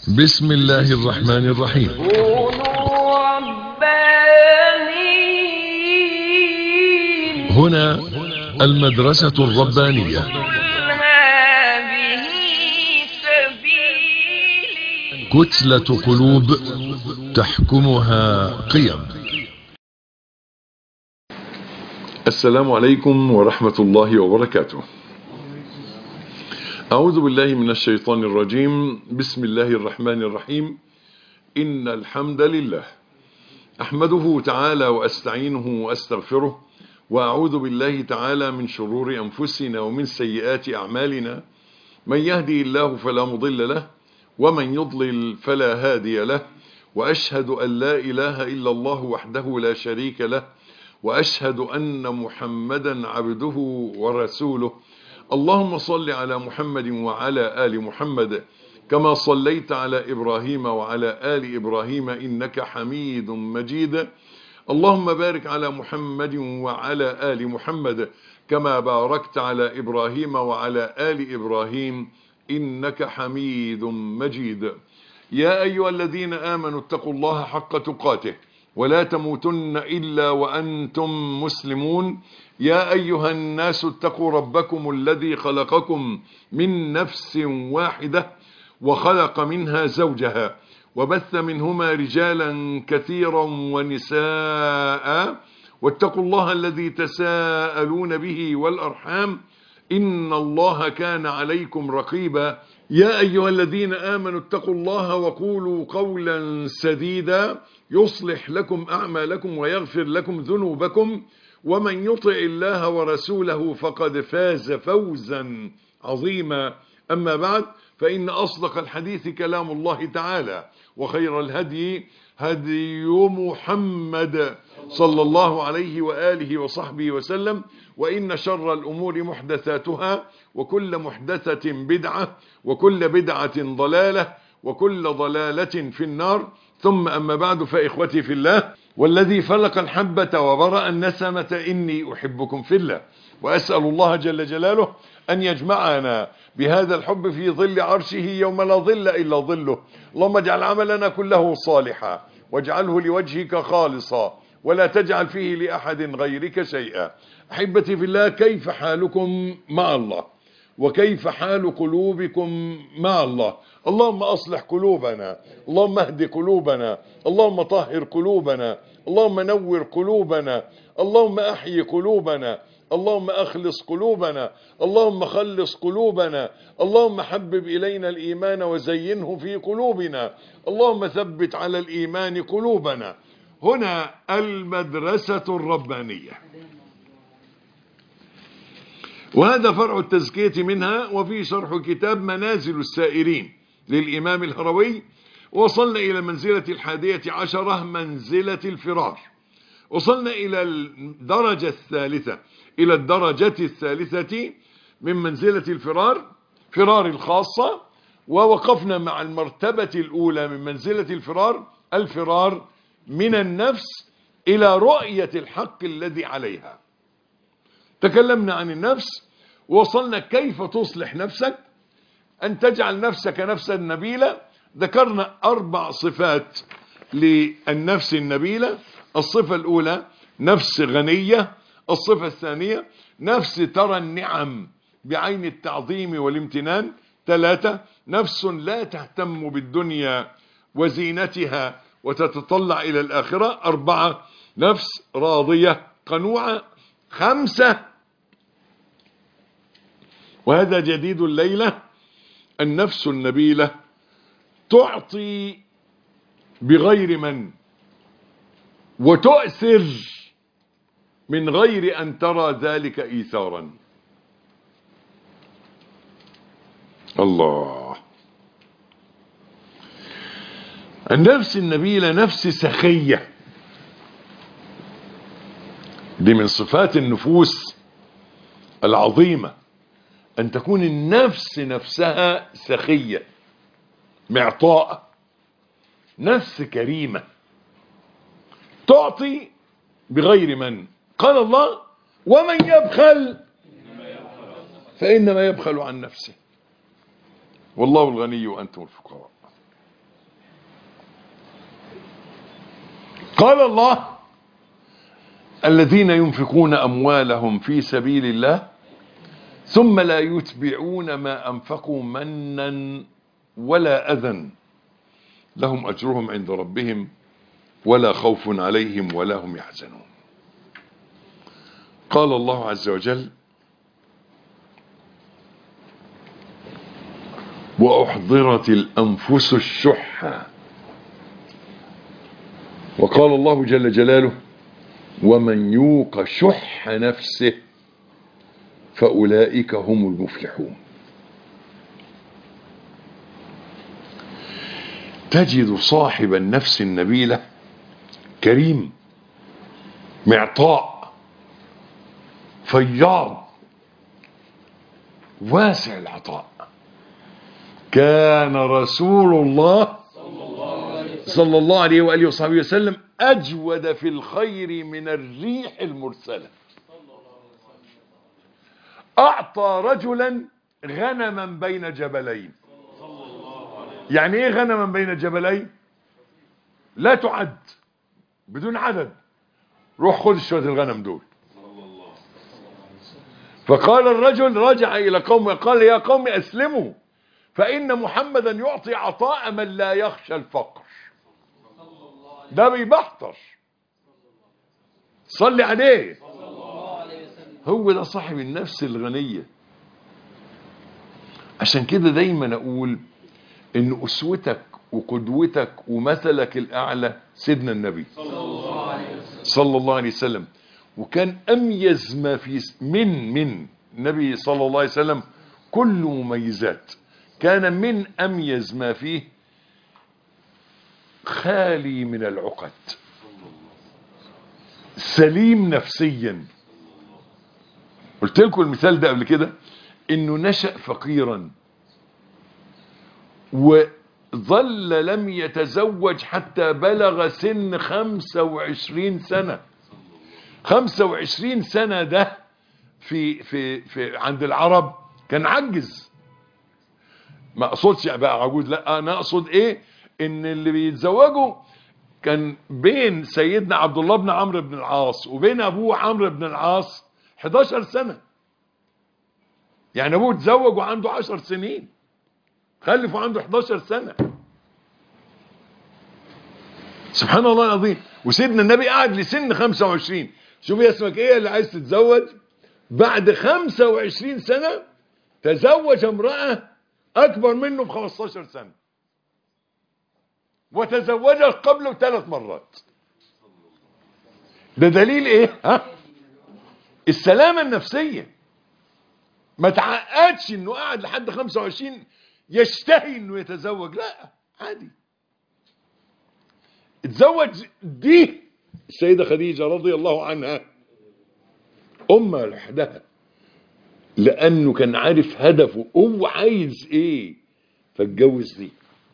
بسم الله الرحمن الرحيم كونوا ربانيين هنا المدرسة الربانية قل هذه سبيلي كتلة قلوب تحكمها قيم السلام عليكم ورحمة الله وبركاته أعوذ بالله من الشيطان الرجيم بسم الله الرحمن الرحيم إن الحمد لله أحمده تعالى وأستعينه وأستغفره وأعوذ بالله تعالى من شرور أنفسنا ومن سيئات أعمالنا من يهدي الله فلا مضل له ومن يضلل فلا هادي له وأشهد أن لا إله إلا الله وحده لا شريك له وأشهد أن محمدا عبده ورسوله اللهم صل على محمد وعلى آل محمد كما صليت على إبراهيم وعلى آل إبراهيم إنك حميد مجيد اللهم بارك على محمد وعلى آل محمد كما باركت على إبراهيم وعلى آل إبراهيم إنك حميد مجيد يا أيها الذين آمنوا اتقوا الله حق تقاته ولا تموتن إلا وأنتم مسلمون يا أيها الناس اتقوا ربكم الذي خلقكم من نفس واحدة وخلق منها زوجها وبث منهما رجالا كثيرا ونساء واتقوا الله الذي تساءلون به والأرحام إن الله كان عليكم رقيبا يا أيها الذين آمنوا اتقوا الله وقولوا قولا سديدا يصلح لكم أعمالكم ويغفر لكم ذنوبكم ومن يطع الله ورسوله فقد فاز فوزا عظيما أما بعد فإن أصدق الحديث كلام الله تعالى وخير الهدي هدي محمد صلى الله عليه وآله وصحبه وسلم وإن شر الأمور محدثاتها وكل محدثة بدعة وكل بدعة ضلالة وكل ضلالة في النار ثم أما بعد فإخوتي في الله والذي فلق الحبة وبرأ النسمة إني أحبكم في الله وأسأل الله جل جلاله أن يجمعنا بهذا الحب في ظل عرشه يوم لا ظل إلا ظله اللهم اجعل عملنا كله صالحا واجعله لوجهك خالصا ولا تجعل فيه لأحد غيرك شيئا أحبتي في الله كيف حالكم مع الله وكيف حال قلوبكم مع الله اللهم أصلح قلوبنا اللهم اهد قلوبنا اللهم طهر قلوبنا اللهم نور قلوبنا اللهم أحيي قلوبنا اللهم أخلص قلوبنا اللهم خلص قلوبنا اللهم حبب إلينا الإيمان وزينه في قلوبنا اللهم ثبت على الإيمان قلوبنا هنا المدرسة الربانية وهذا فرع التزكية منها وفي شرح كتاب منازل السائرين للإمام الهروي وصلنا إلى المنزلة الحادية عشرة منزلة الفرار وصلنا إلى الدرجة الثالثة إلى الدرجة الثالثة من منزلة الفرار فرار الخاصة ووقفنا مع المرتبة الأولى من منزلة الفرار الفرار من النفس إلى رؤية الحق الذي عليها تكلمنا عن النفس وصلنا كيف تصلح نفسك أن تجعل نفسك نفسا نبيلة ذكرنا أربع صفات للنفس النبيلة الصفة الأولى نفس غنية الصفة الثانية نفس ترى النعم بعين التعظيم والامتنان ثلاثة نفس لا تهتم بالدنيا وزينتها وتتطلع إلى الآخرة أربعة نفس راضية قنوعة خمسة وهذا جديد الليلة النفس النبيلة تعطي بغير من وتؤثر من غير أن ترى ذلك إيثارا الله النفس النبيلة نفس سخية دي من صفات النفوس العظيمة أن تكون النفس نفسها سخية معطاءة نفس كريمة تعطي بغير من قال الله ومن يبخل فإنما يبخل عن نفسه والله الغني وأنتم الفقراء قال الله الذين ينفقون أموالهم في سبيل الله ثم لا يتبعون ما أنفقوا منا ولا أذى لهم أجرهم عند ربهم ولا خوف عليهم ولا هم يحزنون قال الله عز وجل وأحضرت الأنفس الشح وقال الله جل جلاله ومن يوق شح نفسه فأولئك هم المفلحون تجد صاحب النفس النبيلة كريم معطاء فياض واسع العطاء كان رسول الله صلى الله عليه وآله وصحبه وسلم أجود في الخير من الريح المرسلة أعطى رجلا غنما بين جبلين يعني ايه غنما بين جبلين لا تعد بدون عدد روح خذ شوية الغنم دول فقال الرجل رجع إلى قومه قال يا قوم أسلموا فإن محمدا يعطي عطاء من لا يخشى الفقر ده بيبحتر صلي عليه هو ده صاحب النفس الغنية عشان كده دايما أقول إن أسوتك وقدوتك ومثلك الأعلى سيدنا النبي صلى الله عليه وسلم وكان أميز ما في من من النبي صلى الله عليه وسلم كل مميزات كان من أميز ما فيه خالي من العقد سليم نفسيا قلت لكم المثال ده قبل كده انه نشأ فقيرا وظل لم يتزوج حتى بلغ سن 25 سنة 25 سنة ده في في في عند العرب كان عجز ما اقصدش بقى عجوز لا انا اقصد ايه ان اللي بيتزوجوا كان بين سيدنا عبد الله بن عمرو بن العاص وبين ابوه عمرو بن العاص 11 سنة يعني ابوه اتزوج وعنده 10 سنين خلف وعنده 11 سنة سبحان الله العظيم وسيدنا النبي قعد لسن 25 شوف يا اسمك ايه اللي عايز تتزوج بعد 25 سنة تزوج امرأة اكبر منه ب 15 سنة وتزوجها قبله ثلاث مرات ده دليل ايه ها السلامة النفسية ما تعقدش انه قاعد لحد 25 يشتهي انه يتزوج لا عادي اتزوج دي السيدة خديجة رضي الله عنها أمها لوحدها لأنه كان عارف هدفه هو عايز ايه فاتجوز دي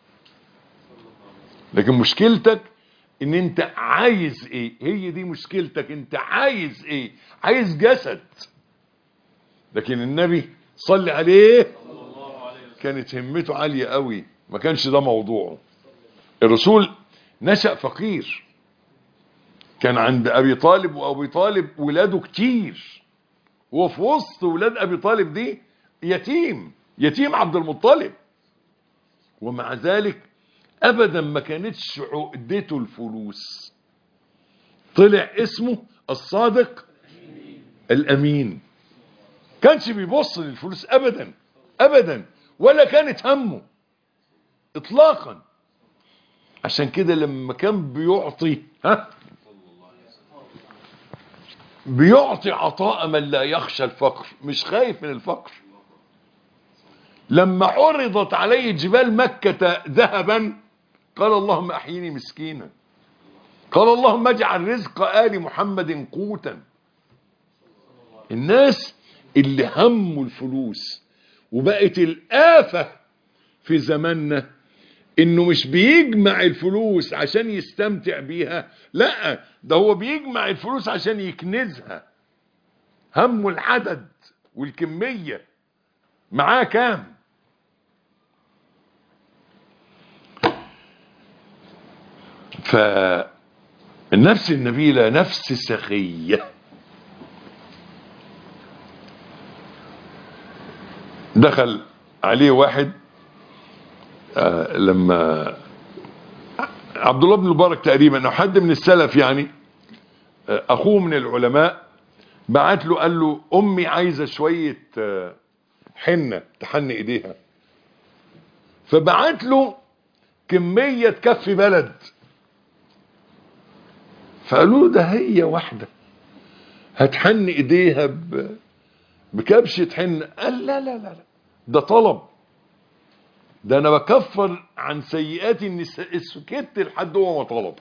لكن مشكلتك ان انت عايز ايه هي دي مشكلتك انت عايز ايه عايز جسد لكن النبي صلي عليه كانت همته عالية قوي ما كانش ده موضوعه الرسول نشأ فقير كان عند ابي طالب وابي طالب ولاده كتير وفي وسط ولاد ابي طالب دي يتيم يتيم عبد المطلب ومع ذلك ابدا ما كانتش عقدته الفلوس طلع اسمه الصادق الامين كانش بيبص للفلوس ابدا ابدا ولا كانت همه اطلاقا عشان كده لما كان بيعطي ها بيعطي عطاء من لا يخشى الفقر مش خايف من الفقر لما عرضت عليه جبال مكة ذهبا قال اللهم احيني مسكينا قال اللهم اجعل رزق آل محمد قوتا الناس اللي هموا الفلوس وبقت الآفة في زماننا انه مش بيجمع الفلوس عشان يستمتع بيها لا ده هو بيجمع الفلوس عشان يكنزها همه العدد والكمية معاه كام ف النفس النبيلة نفس سخية دخل عليه واحد آه لما عبد الله بن المبارك تقريبا او حد من السلف يعني آه اخوه من العلماء بعت له قال له امي عايزه شويه آه حنه تحن ايديها فبعت له كميه تكفي بلد فقالوا له ده هي واحده هتحن ايديها ب... بكبشة حن قال لا لا لا لا ده طلب ده انا بكفر عن سيئاتي اني سكت لحد هو ما طلب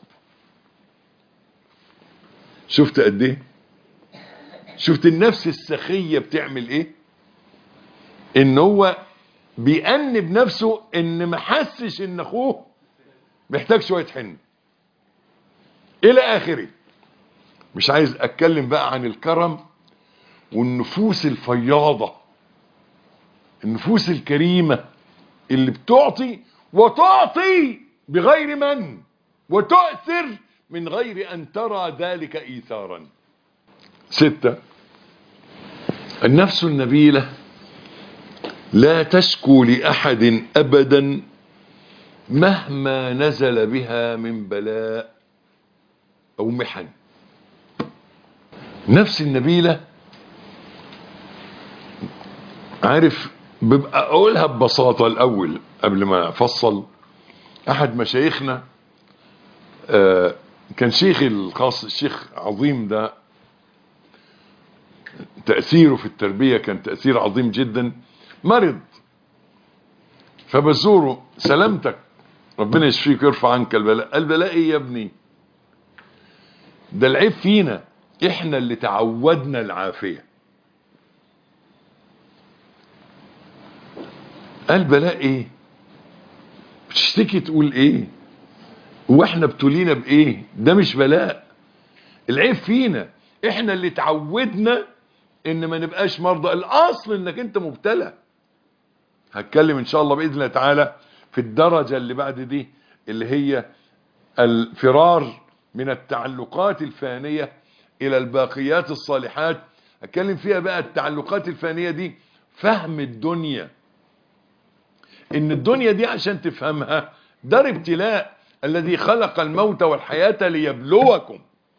شفت قد ايه شفت النفس السخية بتعمل ايه ان هو بيأنب نفسه ان ما حسش ان اخوه محتاج شوية حن الى اخره مش عايز اتكلم بقى عن الكرم والنفوس الفياضة النفوس الكريمة اللي بتعطي وتعطي بغير من وتؤثر من غير أن ترى ذلك إيثارا ستة النفس النبيلة لا تشكو لأحد أبدا مهما نزل بها من بلاء أو محن نفس النبيله عارف ببقى اقولها ببساطة الاول قبل ما افصل احد مشايخنا آه كان شيخي الخاص الشيخ عظيم ده تأثيره في التربية كان تأثير عظيم جدا مرض فبزوره سلامتك ربنا يشفيك ويرفع عنك البلاء البلاء ايه يا ابني ده العيب فينا احنا اللي تعودنا العافيه قال بلاء ايه بتشتكي تقول ايه واحنا ابتلينا بايه ده مش بلاء العيب فينا احنا اللي تعودنا ان ما نبقاش مرضى الاصل انك انت مبتلى هتكلم ان شاء الله باذن الله تعالى في الدرجة اللي بعد دي اللي هي الفرار من التعلقات الفانية الى الباقيات الصالحات هتكلم فيها بقى التعلقات الفانية دي فهم الدنيا ان الدنيا دي عشان تفهمها دار ابتلاء الذي خلق الموت والحياة ليبلوكم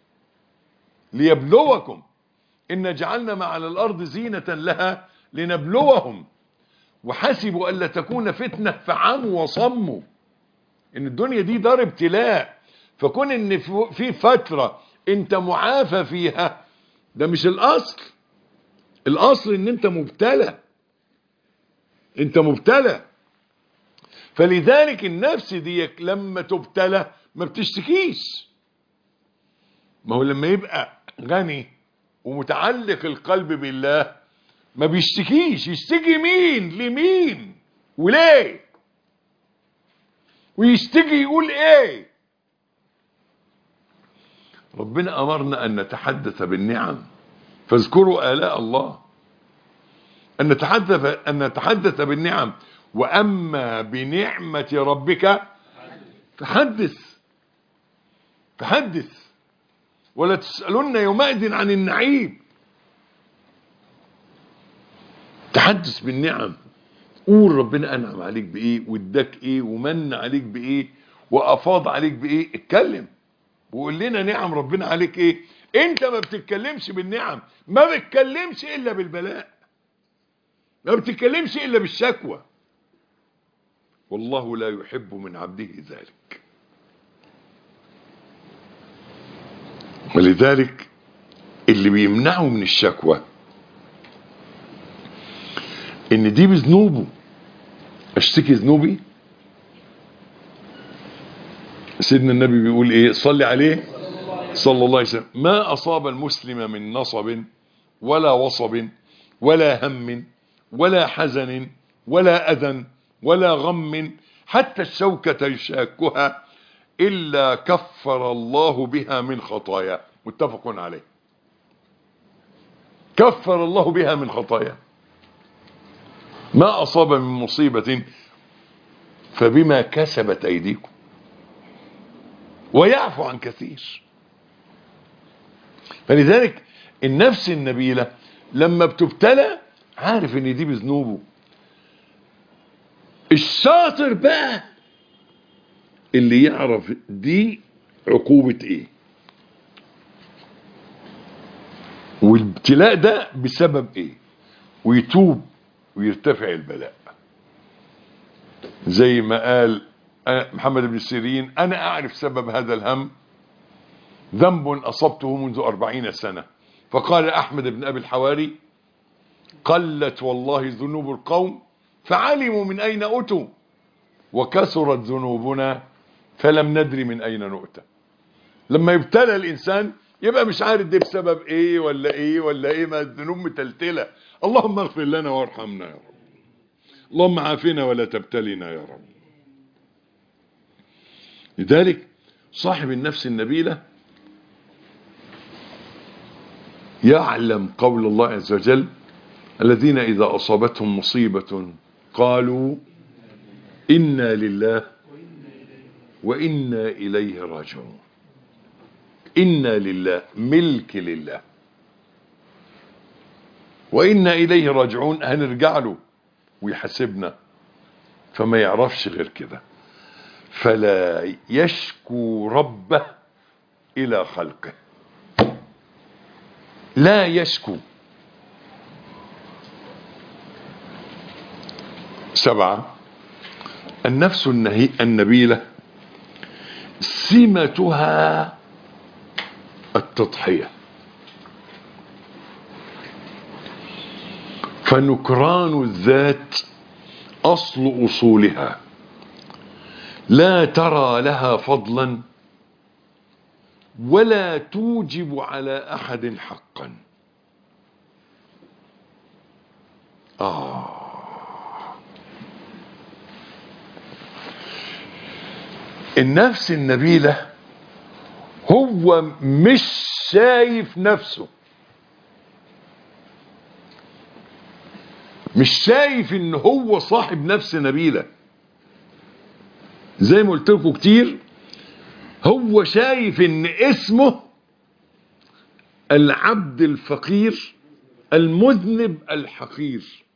ليبلوكم إن جعلنا ما على الأرض زينة لها لنبلوهم وحسبوا ألا تكون فتنة فعموا وصموا إن الدنيا دي دار ابتلاء فكون إن في فترة أنت معافى فيها ده مش الأصل الأصل إن أنت مبتلى أنت مبتلى فلذلك النفس دي لما تبتلى ما بتشتكيش ما هو لما يبقى غني ومتعلق القلب بالله ما بيشتكيش يشتكي مين لمين وليه ويشتكي يقول ايه ربنا امرنا ان نتحدث بالنعم فاذكروا الاء الله ان نتحدث ان نتحدث بالنعم واما بنعمة ربك فحدث فحدث ولا تسألن يومئذ عن النعيم تحدث بالنعم قول ربنا انعم عليك بايه واداك ايه ومن عليك بايه وافاض عليك بايه اتكلم وقول لنا نعم ربنا عليك ايه انت ما بتتكلمش بالنعم ما بتتكلمش الا بالبلاء ما بتتكلمش الا بالشكوى والله لا يحب من عبده ذلك ولذلك اللي بيمنعه من الشكوى ان دي بذنوبه اشتكي ذنوبي سيدنا النبي بيقول ايه صلي عليه صلى الله عليه وسلم ما اصاب المسلم من نصب ولا وصب ولا هم ولا حزن ولا اذى ولا غم حتى الشوكة يشاكها إلا كفر الله بها من خطايا متفق عليه كفر الله بها من خطايا ما أصاب من مصيبة فبما كسبت أيديكم ويعفو عن كثير فلذلك النفس النبيلة لما بتبتلى عارف ان دي بذنوبه الشاطر بقى اللي يعرف دي عقوبة ايه والابتلاء ده بسبب ايه ويتوب ويرتفع البلاء زي ما قال آه، محمد بن سيرين انا اعرف سبب هذا الهم ذنب اصبته منذ اربعين سنة فقال احمد بن ابي الحواري قلت والله ذنوب القوم فعلموا من اين اتوا وكثرت ذنوبنا فلم ندري من اين نؤتى لما يبتلى الانسان يبقى مش عارف دي بسبب ايه ولا ايه ولا ايه ما الذنوب متلتله اللهم اغفر لنا وارحمنا يا رب اللهم عافنا ولا تبتلنا يا رب لذلك صاحب النفس النبيله يعلم قول الله عز وجل الذين إذا أصابتهم مصيبة قالوا إنا لله وإنا إليه راجعون إنا لله ملك لله وإنا إليه راجعون هنرجع له ويحاسبنا فما يعرفش غير كده فلا يشكو ربه إلى خلقه لا يشكو سبعة النفس النهي النبيلة سمتها التضحية فنكران الذات أصل أصولها لا ترى لها فضلا ولا توجب على أحد حقا آه النفس النبيلة هو مش شايف نفسه مش شايف ان هو صاحب نفس نبيلة زي ما قلت لكم كتير هو شايف ان اسمه العبد الفقير المذنب الحقير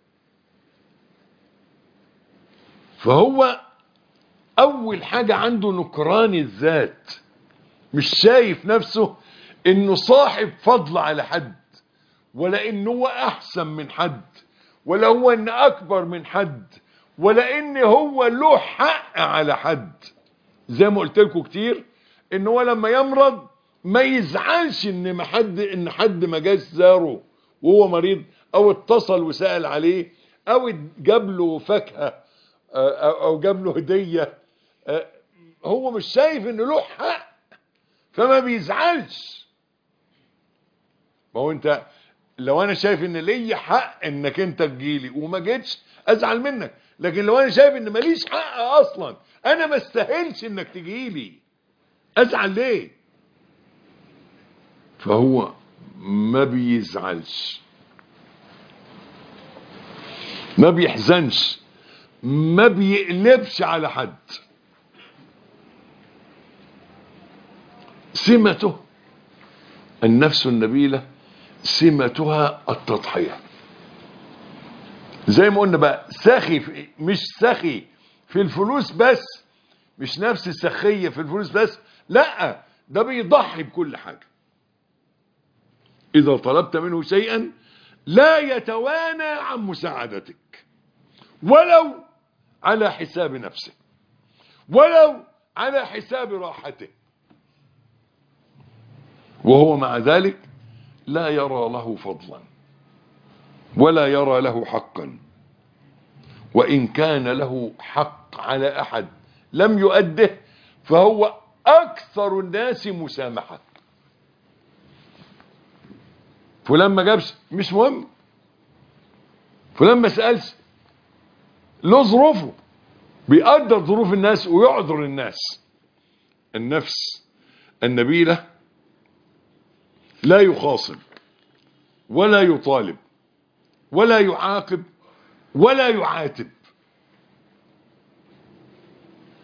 فهو اول حاجة عنده نكران الذات مش شايف نفسه انه صاحب فضل على حد ولا انه هو احسن من حد ولا هو ان اكبر من حد ولا ان هو له حق على حد زي ما قلت لكم كتير ان هو لما يمرض ما يزعلش ان ما حد ان حد ما جاش زاره وهو مريض او اتصل وسأل عليه او جاب له فاكهه او أو جاب له هديه هو مش شايف ان له حق فما بيزعلش ما هو انت لو انا شايف ان ليا حق انك انت تجيلي وما جيتش ازعل منك لكن لو انا شايف ان ماليش حق اصلا انا ما استاهلش انك تجيلي ازعل ليه فهو ما بيزعلش ما بيحزنش ما بيقلبش على حد سمته النفس النبيلة سمتها التضحية زي ما قلنا بقى سخي في مش سخي في الفلوس بس مش نفس السخية في الفلوس بس لا ده بيضحي بكل حاجة إذا طلبت منه شيئا لا يتوانى عن مساعدتك ولو على حساب نفسه ولو على حساب راحته وهو مع ذلك لا يرى له فضلا ولا يرى له حقا وإن كان له حق على أحد لم يؤده فهو أكثر الناس مسامحة فلان ما جابش مش مهم فلان ما سألش له ظروفه بيقدر ظروف الناس ويعذر الناس النفس النبيلة لا يخاصم ولا يطالب ولا يعاقب ولا يعاتب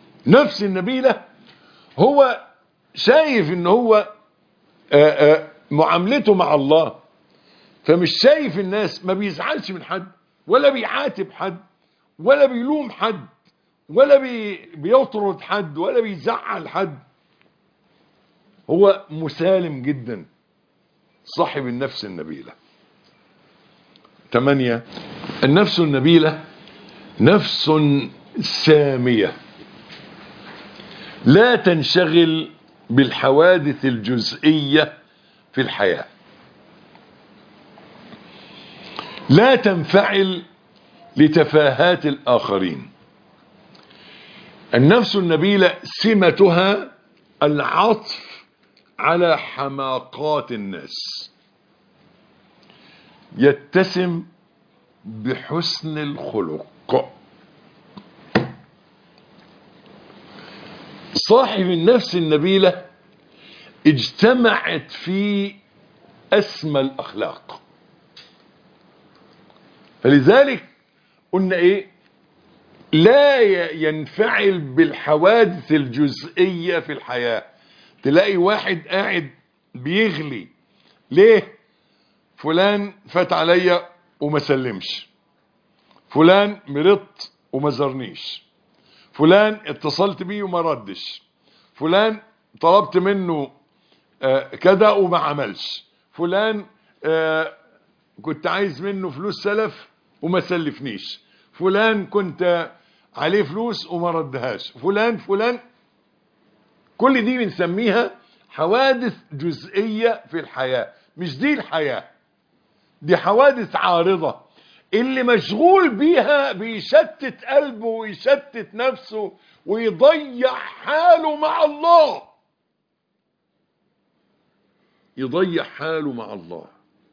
نفس النبيلة هو شايف ان هو آآ آآ معاملته مع الله فمش شايف الناس ما بيزعلش من حد ولا بيعاتب حد ولا بيلوم حد ولا بي بيطرد حد ولا بيزعل حد هو مسالم جدا صاحب النفس النبيلة ثمانية النفس النبيلة نفس سامية لا تنشغل بالحوادث الجزئية في الحياة لا تنفعل لتفاهات الآخرين النفس النبيلة سمتها العطف على حماقات الناس يتسم بحسن الخلق صاحب النفس النبيلة اجتمعت في أسمى الأخلاق فلذلك قلنا ايه لا ينفعل بالحوادث الجزئية في الحياة تلاقي واحد قاعد بيغلي ليه فلان فات عليا وما سلمش فلان مرضت وما زرنيش فلان اتصلت بيه وما ردش فلان طلبت منه آه كذا وما عملش فلان آه كنت عايز منه فلوس سلف وما سلفنيش فلان كنت عليه فلوس وما ردهاش فلان فلان كل دي بنسميها حوادث جزئية في الحياة مش دي الحياة دي حوادث عارضة اللي مشغول بيها بيشتت قلبه ويشتت نفسه ويضيع حاله مع الله يضيع حاله مع الله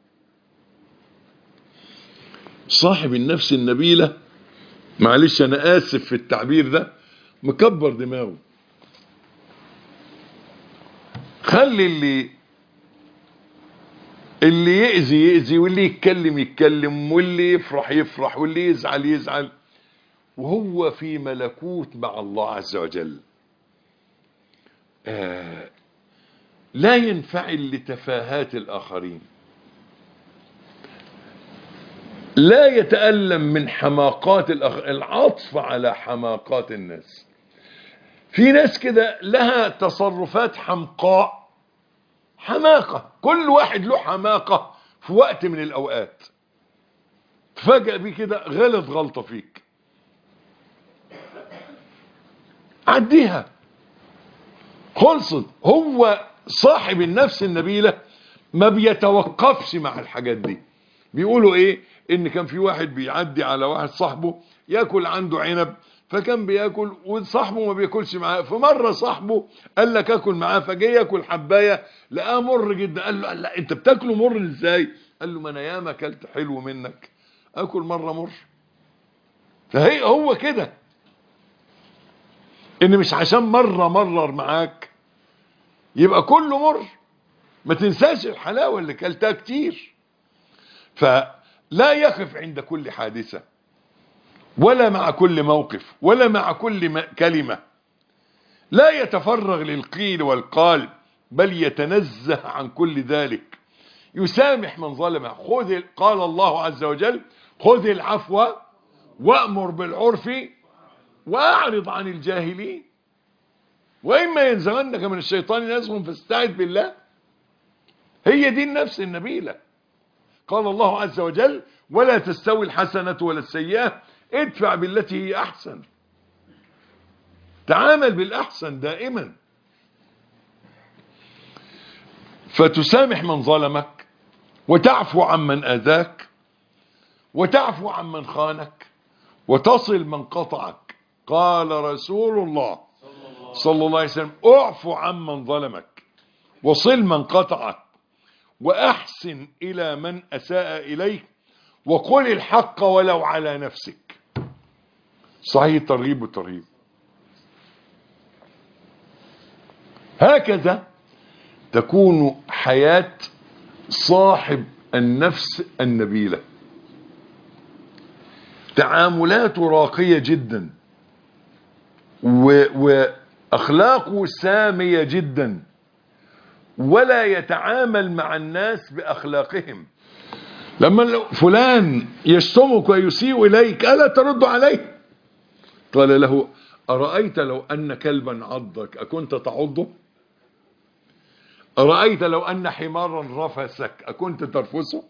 صاحب النفس النبيلة معلش انا اسف في التعبير ده مكبر دماغه خلي اللي اللي يأذي يأذي واللي يتكلم يتكلم واللي يفرح يفرح واللي يزعل يزعل وهو في ملكوت مع الله عز وجل آه لا ينفعل لتفاهات الآخرين لا يتألم من حماقات الأخ... العطف على حماقات الناس في ناس كده لها تصرفات حمقاء حماقة كل واحد له حماقة في وقت من الأوقات فجأة بيه كده غلط غلطة فيك عديها خلصت هو صاحب النفس النبيلة ما بيتوقفش مع الحاجات دي بيقولوا ايه ان كان في واحد بيعدي على واحد صاحبه ياكل عنده عنب فكان بياكل وصاحبه ما بياكلش معاه فمره صاحبه قال لك اكل معاه فجه ياكل حبايه لقاه مر جدا قال له لا انت بتاكله مر ازاي قال له ما انا ياما اكلت حلو منك اكل مره مر فهي هو كده ان مش عشان مره مرر معاك يبقى كله مر ما تنساش الحلاوه اللي كلتها كتير فلا يقف عند كل حادثة ولا مع كل موقف ولا مع كل كلمة لا يتفرغ للقيل والقال بل يتنزه عن كل ذلك يسامح من ظلمه خذ قال الله عز وجل خذ العفو وأمر بالعرف وأعرض عن الجاهلين وإما ينزغنك من الشيطان نزغ فاستعذ بالله هي دي النفس النبيله قال الله عز وجل ولا تستوي الحسنة ولا السيئة ادفع بالتي هي أحسن تعامل بالأحسن دائما فتسامح من ظلمك وتعفو عمن أذاك وتعفو عمن خانك وتصل من قطعك قال رسول الله صلى الله عليه وسلم اعفو عمن ظلمك وصل من قطعك وأحسن إلى من أساء إليك وقل الحق ولو على نفسك صحيح ترغيب وترهيب هكذا تكون حياة صاحب النفس النبيلة تعاملاته راقية جدا وأخلاقه سامية جدا ولا يتعامل مع الناس بأخلاقهم لما لو فلان يشتمك ويسيء إليك ألا ترد عليه قال له أرأيت لو أن كلبا عضك أكنت تعضه أرأيت لو أن حمارا رفسك أكنت ترفسه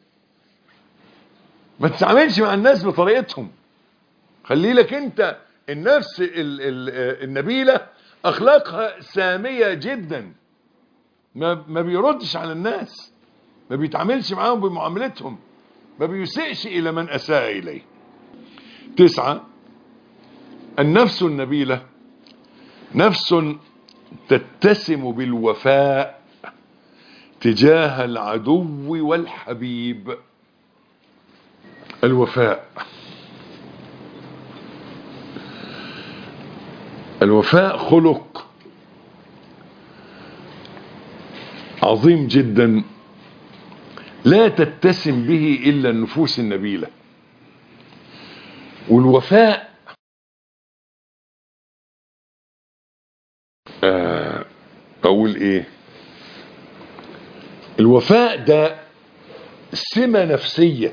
ما تتعاملش مع الناس بطريقتهم خلي لك انت النفس ال ال النبيلة اخلاقها سامية جدا ما, ما بيردش على الناس ما بيتعاملش معاهم بمعاملتهم ما بيسئش الى من اساء اليه تسعة النفس النبيلة نفس تتسم بالوفاء تجاه العدو والحبيب الوفاء الوفاء خلق عظيم جدا لا تتسم به إلا النفوس النبيلة والوفاء آه، أقول إيه الوفاء ده سمة نفسية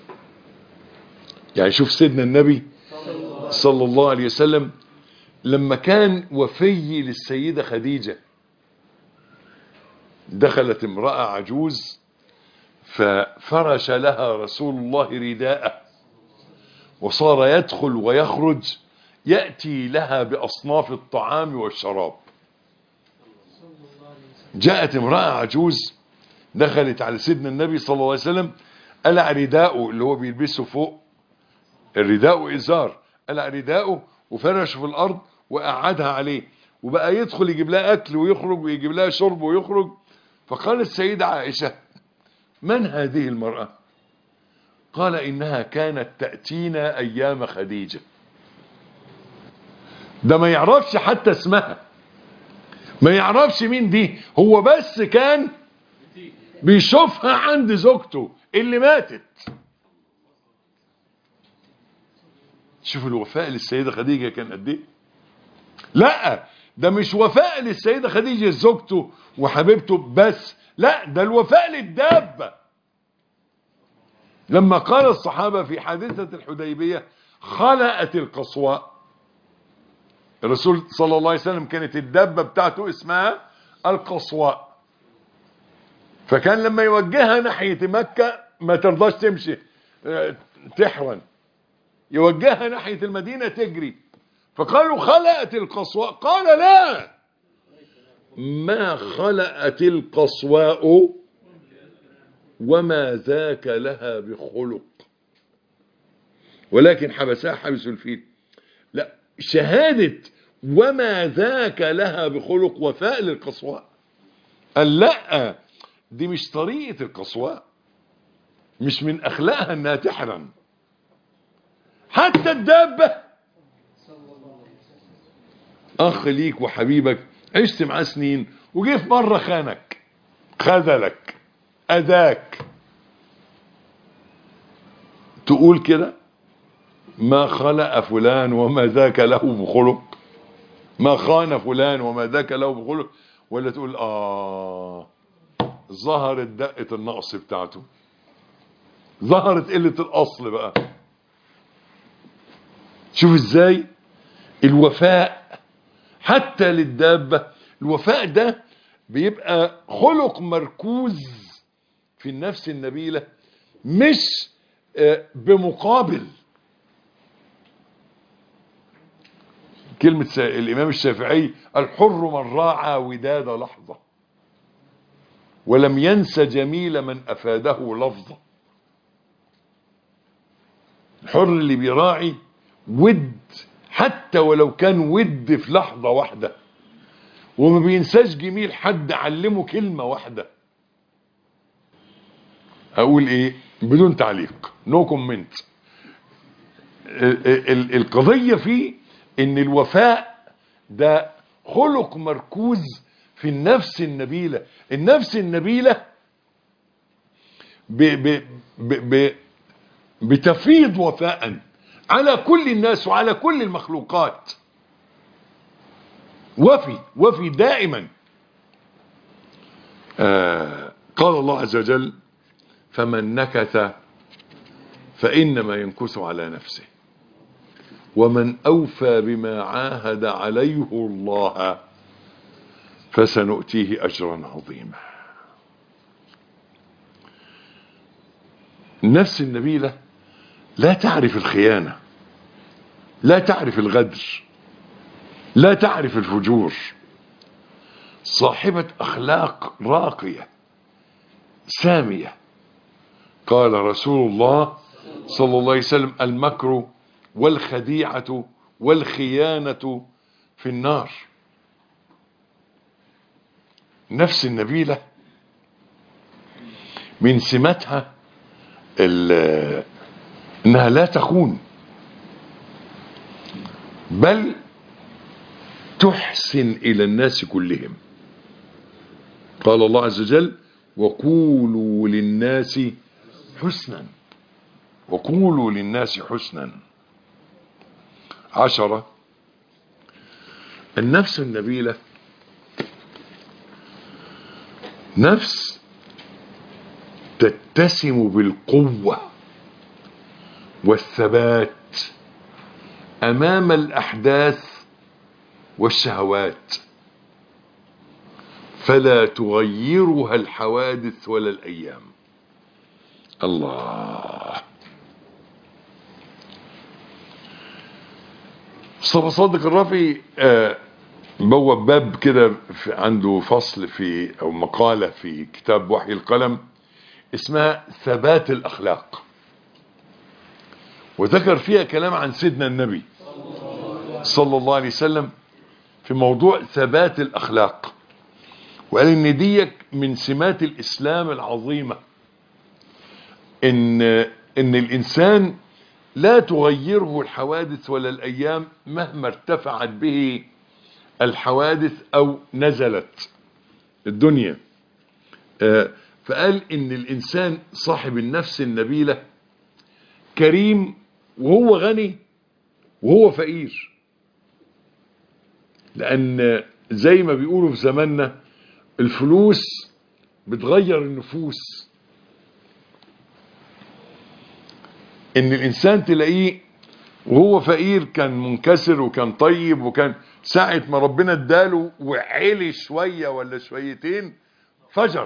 يعني شوف سيدنا النبي صلى الله عليه وسلم لما كان وفي للسيدة خديجة دخلت امرأة عجوز ففرش لها رسول الله رداءه وصار يدخل ويخرج يأتي لها بأصناف الطعام والشراب جاءت امرأة عجوز دخلت على سيدنا النبي صلى الله عليه وسلم قلع رداءه اللي هو بيلبسه فوق الرداء إزار قلع رداءه وفرشه في الأرض وقعدها عليه وبقى يدخل يجيب لها أكل ويخرج ويجيب لها شرب ويخرج فقالت السيدة عائشة من هذه المرأة قال إنها كانت تأتينا أيام خديجة ده ما يعرفش حتى اسمها ما يعرفش مين دي هو بس كان بيشوفها عند زوجته اللي ماتت شوف الوفاء للسيدة خديجة كان قد ايه لا ده مش وفاء للسيدة خديجة زوجته وحبيبته بس لا ده الوفاء للدابة لما قال الصحابة في حادثة الحديبية خلأت القصواء الرسول صلى الله عليه وسلم كانت الدابة بتاعته اسمها القصواء فكان لما يوجهها ناحية مكة ما ترضاش تمشي اه، تحرن يوجهها ناحية المدينة تجري فقالوا خلأت القصواء قال لا ما خلأت القصواء وما ذاك لها بخلق ولكن حبسها حبس الفيل لا شهادة وما ذاك لها بخلق وفاء للقصواء قال لا دي مش طريقة القصواء مش من أخلاقها أنها تحرم حتى الدابة أخ ليك وحبيبك عشت معاه سنين وجه في مرة خانك خذلك أذاك تقول كده ما خلق فلان وما ذاك له بخلق ما خان فلان وما ذاك له بخلق ولا تقول آه ظهرت دقة النقص بتاعته ظهرت قلة الأصل بقى شوف ازاي الوفاء حتى للدابة الوفاء ده بيبقى خلق مركوز في النفس النبيلة مش آه، بمقابل كلمة سا- الإمام الشافعي الحر من راعى وداد لحظة ولم ينس جميل من أفاده لفظة الحر اللي بيراعي ود حتى ولو كان ود في لحظة واحدة وما بينساش جميل حد علمه كلمة واحدة أقول إيه بدون تعليق نو كومنت القضية فيه إن الوفاء ده خلق مركوز في النفس النبيلة النفس النبيلة ب ب ب ب بتفيض وفاء على كل الناس وعلى كل المخلوقات وفي وفي دائما آه قال الله عز وجل فمن نكث فإنما ينكث على نفسه ومن أوفى بما عاهد عليه الله فسنؤتيه أجرا عظيما النفس النبيلة لا تعرف الخيانة لا تعرف الغدر لا تعرف الفجور صاحبة أخلاق راقية سامية قال رسول الله صلى الله عليه وسلم المكر والخديعة والخيانة في النار نفس النبيلة من سماتها ال- انها لا تخون بل تحسن الى الناس كلهم قال الله عز وجل وقولوا للناس حسنا وقولوا للناس حسنا عشرة النفس النبيلة نفس تتسم بالقوة والثبات أمام الأحداث والشهوات فلا تغيرها الحوادث ولا الأيام الله مصطفى صادق الرافي آه، بوب باب كده في- عنده فصل في أو مقالة في كتاب وحي القلم اسمها ثبات الأخلاق وذكر فيها كلام عن سيدنا النبي صلى الله عليه وسلم في موضوع ثبات الأخلاق وقال ان دي من سمات الإسلام العظيمة ان ان الإنسان لا تغيره الحوادث ولا الأيام مهما ارتفعت به الحوادث أو نزلت الدنيا آه، فقال ان الإنسان صاحب النفس النبيلة كريم وهو غني وهو فقير لأن زي ما بيقولوا في زماننا الفلوس بتغير النفوس ان الانسان تلاقيه وهو فقير كان منكسر وكان طيب وكان ساعة ما ربنا اداله وعلي شوية ولا شويتين فجر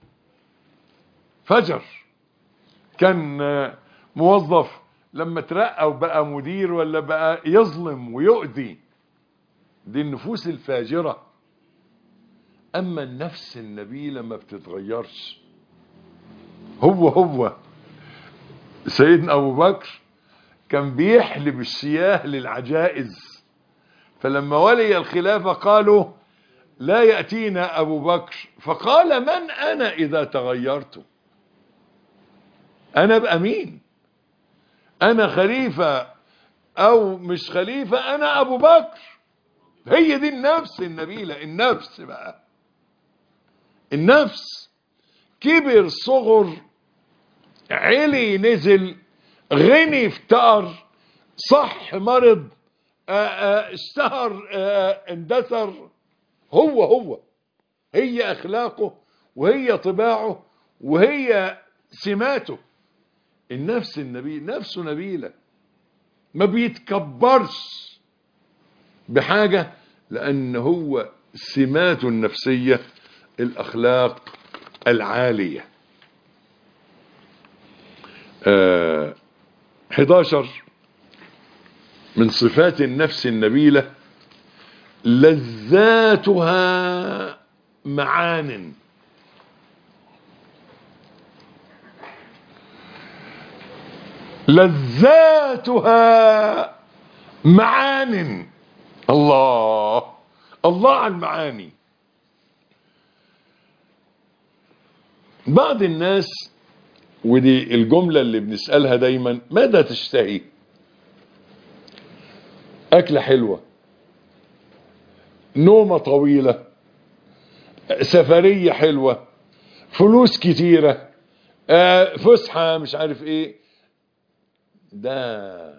فجر كان آه، موظف لما ترقى وبقى مدير ولا بقى يظلم ويؤذي دي النفوس الفاجرة اما النفس النبيلة ما بتتغيرش هو هو سيدنا ابو بكر كان بيحلب الشياه للعجائز فلما ولي الخلافة قالوا لا يأتينا أبو بكر فقال من أنا إذا تغيرت أنا بقى مين أنا خليفة أو مش خليفة أنا أبو بكر هي دي النفس النبيلة النفس بقى النفس كبر صغر علي نزل غني افتقر صح مرض آه، آه، اشتهر آه، اندثر هو هو هي اخلاقه وهي طباعه وهي سماته النفس النبيل نفسه نبيلة ما بيتكبرش بحاجة لان هو سماته النفسية الاخلاق العالية آه 11 من صفات النفس النبيلة لذاتها معان لذاتها معان الله الله على المعاني بعض الناس ودي الجملة اللي بنسألها دايما ماذا تشتهي أكلة حلوة نومة طويلة سفرية حلوة فلوس كتيرة آه، فسحة مش عارف ايه ده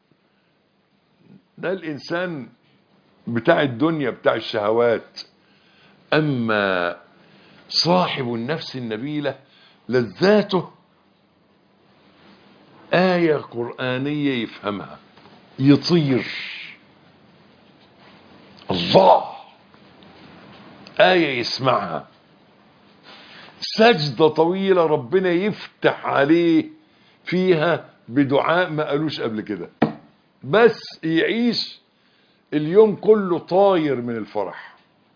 ده الإنسان بتاع الدنيا بتاع الشهوات أما صاحب النفس النبيلة لذاته آية قرآنية يفهمها يطير الله آية يسمعها سجدة طويلة ربنا يفتح عليه فيها بدعاء ما قالوش قبل كده بس يعيش اليوم كله طاير من الفرح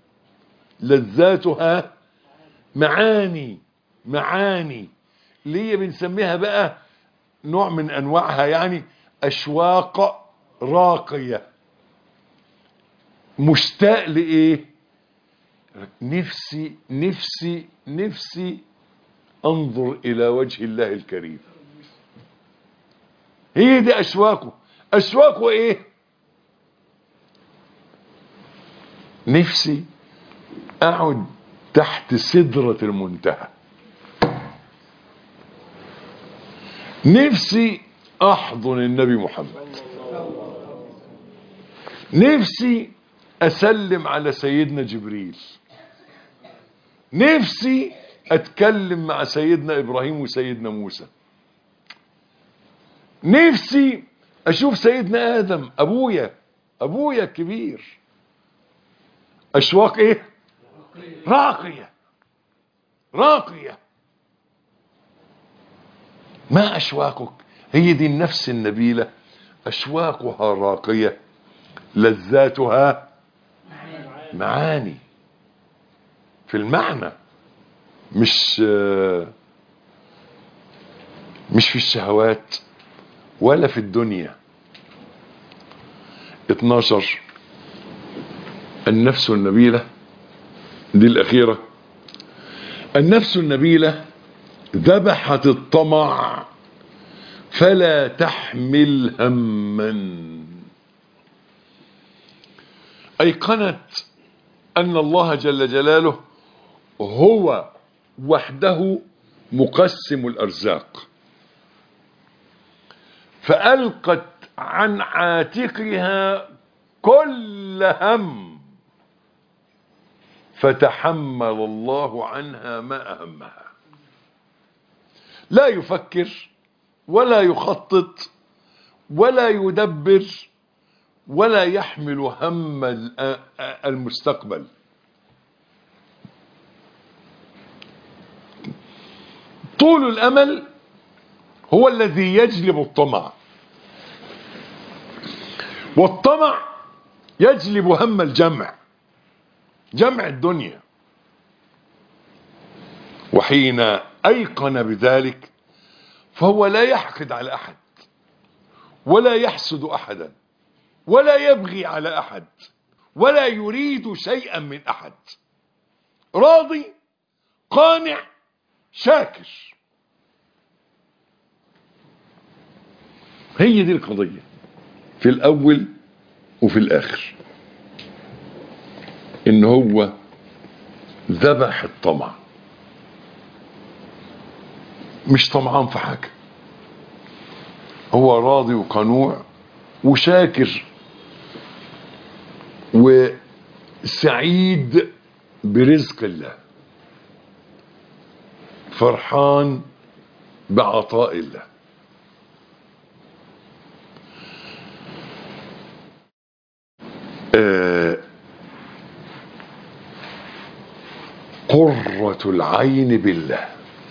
لذاتها معاني معاني ليه بنسميها بقى نوع من انواعها يعني اشواق راقية مشتاق لايه نفسي نفسي نفسي انظر الى وجه الله الكريم هي دي اشواقه اشواقه ايه نفسي اقعد تحت سدرة المنتهى نفسي احضن النبي محمد نفسي اسلم على سيدنا جبريل نفسي اتكلم مع سيدنا ابراهيم وسيدنا موسى نفسي اشوف سيدنا ادم ابويا ابويا الكبير اشواق ايه راقية راقية ما اشواقك هي دي النفس النبيلة اشواقها راقية لذاتها معاني في المعنى مش مش في الشهوات ولا في الدنيا 12 النفس النبيلة دي الأخيرة النفس النبيلة ذبحت الطمع فلا تحمل هما أيقنت أن الله جل جلاله هو وحده مقسم الأرزاق فألقت عن عاتقها كل هم فتحمل الله عنها ما أهمها لا يفكر ولا يخطط ولا يدبر ولا يحمل هم المستقبل طول الأمل هو الذي يجلب الطمع والطمع يجلب هم الجمع جمع الدنيا وحين أيقن بذلك فهو لا يحقد على أحد ولا يحسد أحدا ولا يبغي على أحد ولا يريد شيئا من أحد راضي قانع شاكر هي دي القضية في الأول وفي الآخر إن هو ذبح الطمع مش طمعان في حاجة هو راضي وقنوع وشاكر وسعيد برزق الله فرحان بعطاء الله آه قرة العين بالله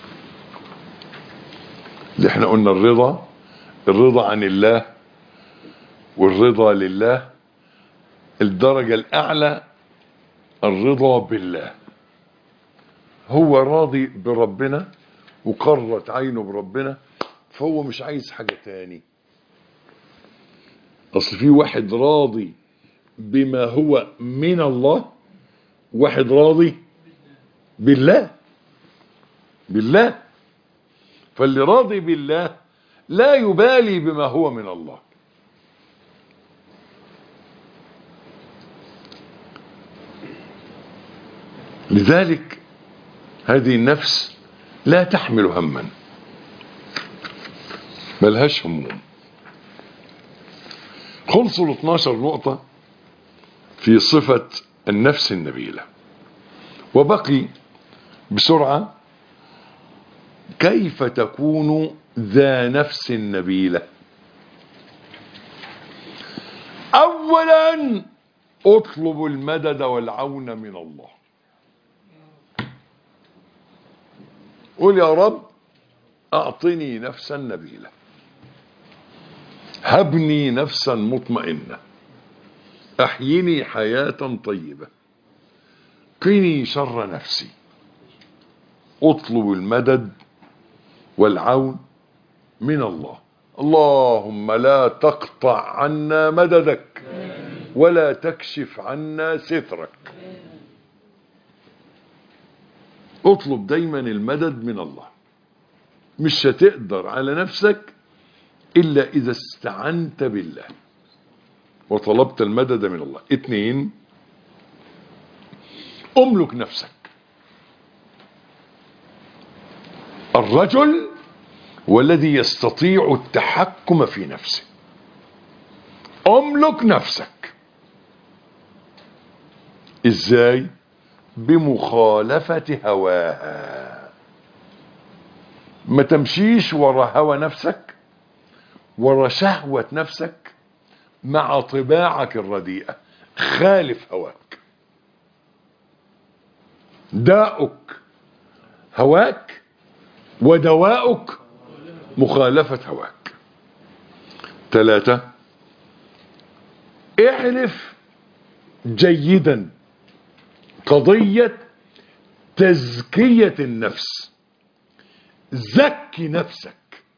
اللي احنا قلنا الرضا الرضا عن الله والرضا لله الدرجة الأعلى الرضا بالله هو راضي بربنا وقرت عينه بربنا فهو مش عايز حاجة تاني أصل في واحد راضي بما هو من الله واحد راضي بالله بالله فاللي راضي بالله لا يبالي بما هو من الله لذلك هذه النفس لا تحمل هما ملهاش هموم خلصوا ال 12 نقطة في صفة النفس النبيلة وبقي بسرعة كيف تكون ذا نفس نبيلة اولا اطلب المدد والعون من الله قل يا رب اعطني نفسا نبيلة هبني نفسا مطمئنة احيني حياة طيبة قني شر نفسي اطلب المدد والعون من الله اللهم لا تقطع عنا مددك ولا تكشف عنا سترك اطلب دايما المدد من الله مش هتقدر على نفسك الا اذا استعنت بالله وطلبت المدد من الله اتنين املك نفسك الرجل والذي يستطيع التحكم في نفسه املك نفسك ازاي بمخالفة هواها ما تمشيش ورا هوى نفسك ورا شهوة نفسك مع طباعك الرديئة خالف هواك داؤك هواك ودواؤك مخالفة هواك ثلاثة اعرف جيدا قضية تزكية النفس زكي نفسك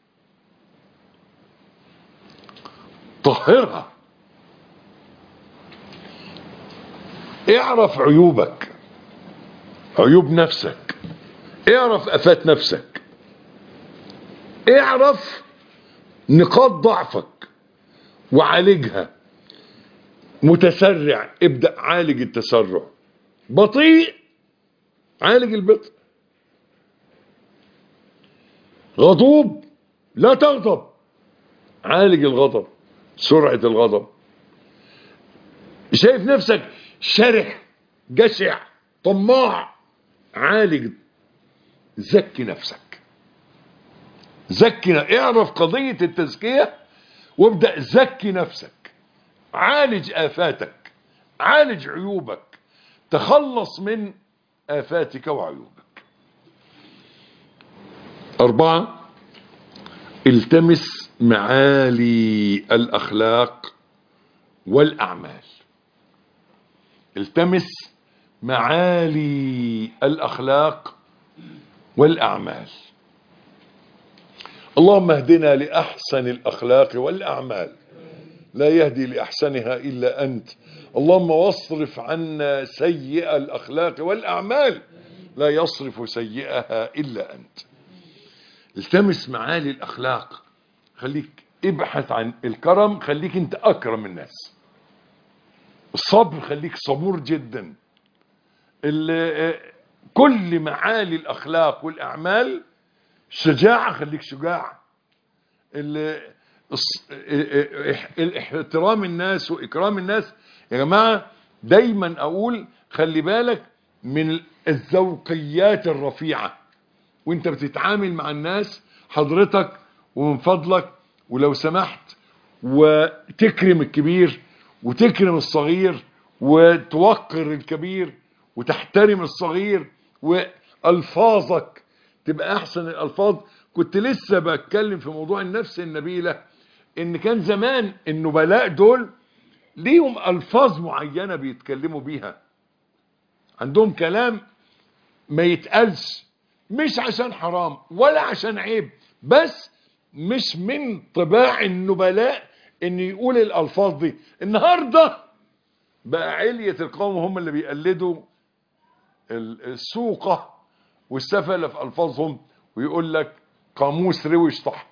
طهرها اعرف عيوبك عيوب نفسك اعرف افات نفسك اعرف نقاط ضعفك وعالجها متسرع ابدأ عالج التسرع بطيء عالج البطء غضوب لا تغضب عالج الغضب سرعة الغضب شايف نفسك شرح جشع طماع عالج زكي نفسك زكي اعرف قضية التزكية وابدأ زكي نفسك عالج آفاتك عالج عيوبك تخلص من آفاتك وعيوبك أربعة التمس معالي الأخلاق والأعمال التمس معالي الأخلاق والأعمال اللهم اهدنا لأحسن الأخلاق والأعمال لا يهدي لأحسنها إلا أنت اللهم واصرف عنا سيئ الأخلاق والأعمال لا يصرف سيئها إلا أنت التمس معالي الأخلاق خليك ابحث عن الكرم خليك انت أكرم الناس الصبر خليك صبور جدا كل معالي الأخلاق والأعمال شجاعة خليك شجاع احترام الناس واكرام الناس يا جماعة دايما اقول خلي بالك من الذوقيات الرفيعة وانت بتتعامل مع الناس حضرتك ومن فضلك ولو سمحت وتكرم الكبير وتكرم الصغير وتوقر الكبير وتحترم الصغير والفاظك تبقى احسن الالفاظ كنت لسه بتكلم في موضوع النفس النبيلة ان كان زمان النبلاء دول ليهم الفاظ معينة بيتكلموا بيها عندهم كلام ما يتقالش مش عشان حرام ولا عشان عيب بس مش من طباع النبلاء ان يقول الالفاظ دي النهاردة بقى علية القوم هم اللي بيقلدوا السوقة والسفلة في الفاظهم ويقول لك قاموس روش طح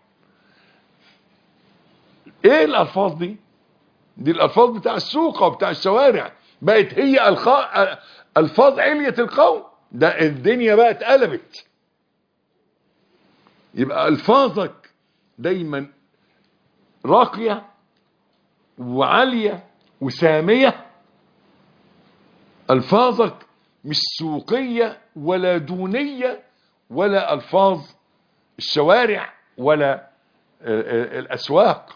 ايه الالفاظ دي دي الالفاظ بتاع السوق وبتاع الشوارع بقت هي الخ... الفاظ علية القوم ده الدنيا بقى اتقلبت يبقى الفاظك دايما راقية وعالية وسامية الفاظك مش سوقية ولا دونية ولا ألفاظ الشوارع ولا آه، آه، الأسواق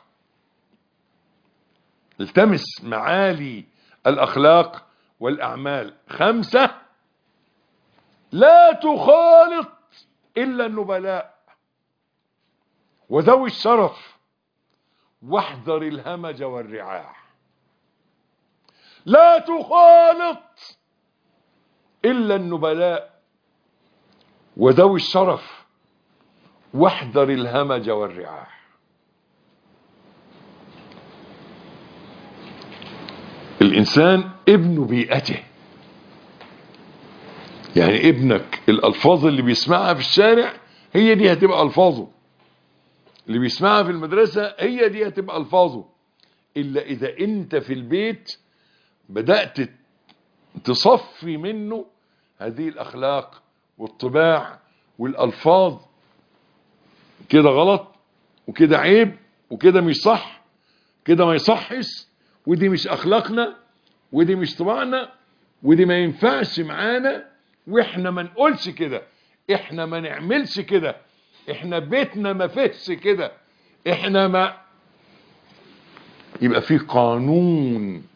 التمس معالي الأخلاق والأعمال خمسة لا تخالط إلا النبلاء وذوي الشرف واحذر الهمج والرعاح لا تخالط إلا النبلاء وذوي الشرف واحذر الهمج والرعاح الإنسان ابن بيئته يعني ابنك الألفاظ اللي بيسمعها في الشارع هي دي هتبقى ألفاظه اللي بيسمعها في المدرسة هي دي هتبقى ألفاظه إلا إذا أنت في البيت بدأت تصفي منه هذه الأخلاق والطباع والألفاظ كده غلط وكده عيب وكده مش صح كده ما يصحش ودي مش أخلاقنا ودي مش طباعنا ودي ما ينفعش معانا واحنا ما نقولش كده احنا ما نعملش كده احنا بيتنا ما فيهش كده احنا ما يبقى في قانون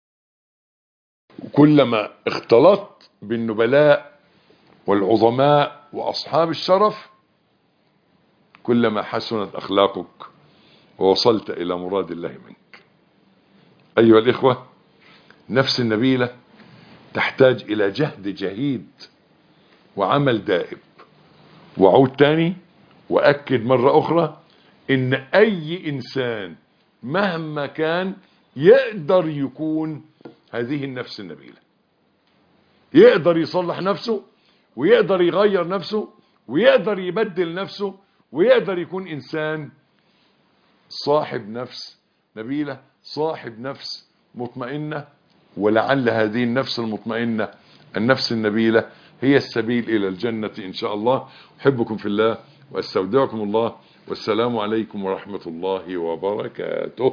كلما اختلطت بالنبلاء والعظماء واصحاب الشرف كلما حسنت اخلاقك ووصلت الى مراد الله منك ايها الاخوه نفس النبيله تحتاج الى جهد جهيد وعمل دائب وعود تاني واكد مرة اخرى ان اي انسان مهما كان يقدر يكون هذه النفس النبيلة يقدر يصلح نفسه ويقدر يغير نفسه ويقدر يبدل نفسه ويقدر يكون انسان صاحب نفس نبيلة صاحب نفس مطمئنة ولعل هذه النفس المطمئنة النفس النبيلة هي السبيل إلى الجنة إن شاء الله أحبكم في الله وأستودعكم الله والسلام عليكم ورحمة الله وبركاته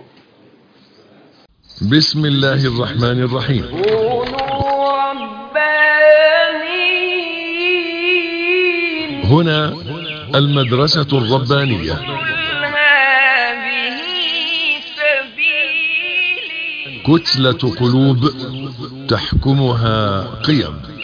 بسم الله الرحمن الرحيم كونوا ربانيين هنا المدرسة الربانية قل هذه سبيلي كتلة قلوب تحكمها قيم